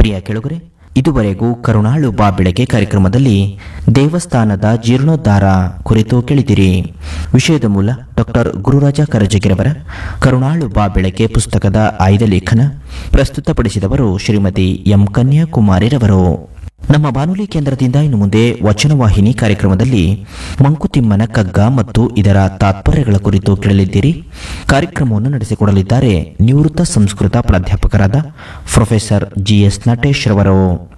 ಪ್ರಿಯ ಕೆಳಗರೆ ಇದುವರೆಗೂ ಕರುಣಾಳು ಬಾ ಬೆಳಗ್ಗೆ ಕಾರ್ಯಕ್ರಮದಲ್ಲಿ ದೇವಸ್ಥಾನದ ಜೀರ್ಣೋದ್ಧಾರ ಕುರಿತು ಕೇಳಿದಿರಿ ವಿಷಯದ ಮೂಲ ಡಾಕ್ಟರ್ ಗುರುರಾಜ ಕರಜಗಿರವರ ಕರುಣಾಳು ಬಾ ಬೆಳಗ್ಗೆ ಪುಸ್ತಕದ ಆಯ್ದ ಲೇಖನ ಪ್ರಸ್ತುತಪಡಿಸಿದವರು ಶ್ರೀಮತಿ ಎಂ ಕನ್ಯಾಕುಮಾರಿರವರು ನಮ್ಮ ಬಾನುಲಿ ಕೇಂದ್ರದಿಂದ ಇನ್ನು ಮುಂದೆ ವಚನವಾಹಿನಿ ಕಾರ್ಯಕ್ರಮದಲ್ಲಿ ಮಂಕುತಿಮ್ಮನ ಕಗ್ಗ ಮತ್ತು ಇದರ ತಾತ್ಪರ್ಯಗಳ ಕುರಿತು ಕೇಳಲಿದ್ದೀರಿ ಕಾರ್ಯಕ್ರಮವನ್ನು ನಡೆಸಿಕೊಡಲಿದ್ದಾರೆ ನಿವೃತ್ತ ಸಂಸ್ಕೃತ ಪ್ರಾಧ್ಯಾಪಕರಾದ ಪ್ರೊಫೆಸರ್ ಜಿಎಸ್ ನಟೇಶ್ ರವರು